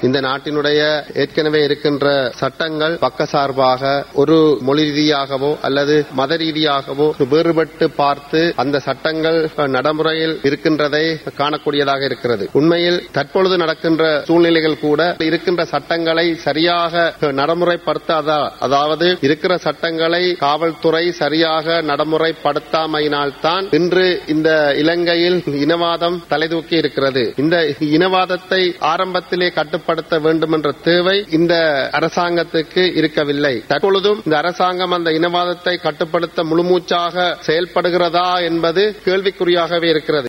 இந்த நாட்டினுடைய ஏற்கனவே இருக்கின்ற சட்டங்கள் பக்கசார்பாக ஒரு மொழி ரீதியாகவோ அல்லது மத ரீதியாகவோ வேறுபட்டு பார்த்து அந்த சட்டங்கள் நடைமுறையில் இருக்கின்றதை காணக்கூடியதாக இருக்கிறது உண்மையில் தற்பொழுது நடக்கின்ற சூழ்நிலைகள் கூட இருக்கின்ற சட்டங்களை சரியாக நடைமுறைப்படுத்தாத அதாவது இருக்கிற சட்டங்களை காவல்துறை சரியாக நடைமுறைப்படுத்தாமையினால்தான் இன்று இந்த இலங்கையில் இனவாதம் தலைதூக்கி இருக்கிறது இந்த இனவாதத்தை ஆரம்பத்திலே கட்டுப்படுத்த வேண்டும் என்ற தேவை இந்த அரசாங்கத்துக்கு இருக்கவில்லை தற்பொழுதும் இந்த அரசாங்கம் அந்த இனவாதத்தை கட்டுப்படுத்த முழுமூச்சாக செயல்படுகிறதா என்பது கேள்விக்குறியாகவே இருக்கிறது